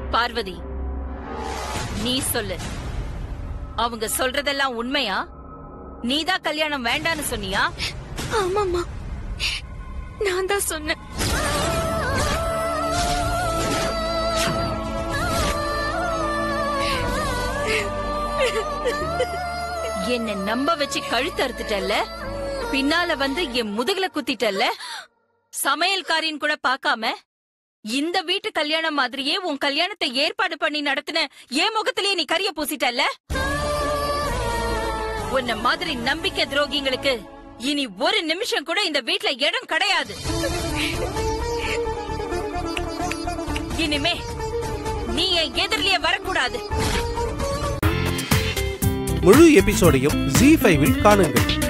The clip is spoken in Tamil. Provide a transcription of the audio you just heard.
பார்வதி நீ சொல்லு அவங்க சொல்றதெல்லாம் உண்மையா நீதான் கல்யாணம் வேண்டான்னு சொன்னியா ஆமாம்மா நான் தான் சொன்னேன் என்ன நம்ப வச்சு கழுத்து அறுத்துட்டல்ல பின்னால வந்து என் முதுகுல குத்திட்டல்ல சமையல்காரின்னு கூட பார்க்காம இந்த வீட்டு கல்யாணம் மாதிரியே உன் கல்யாணத்தை ஏற்பாடு பண்ணி நடத்தின என் முகத்திலேயே நீ கரிய பூசிட்டல்ல உன்ன மாதிரி நம்பிக்கை துரோகிங்களுக்கு இனி ஒரு நிமிஷம் கூட இந்த வீட்ல இடம் கிடையாது இனிமே நீ என் எதிரிலேயே வரக்கூடாது முழு எபிசோடையும் ஜி ஃபைவில் காணுங்கள்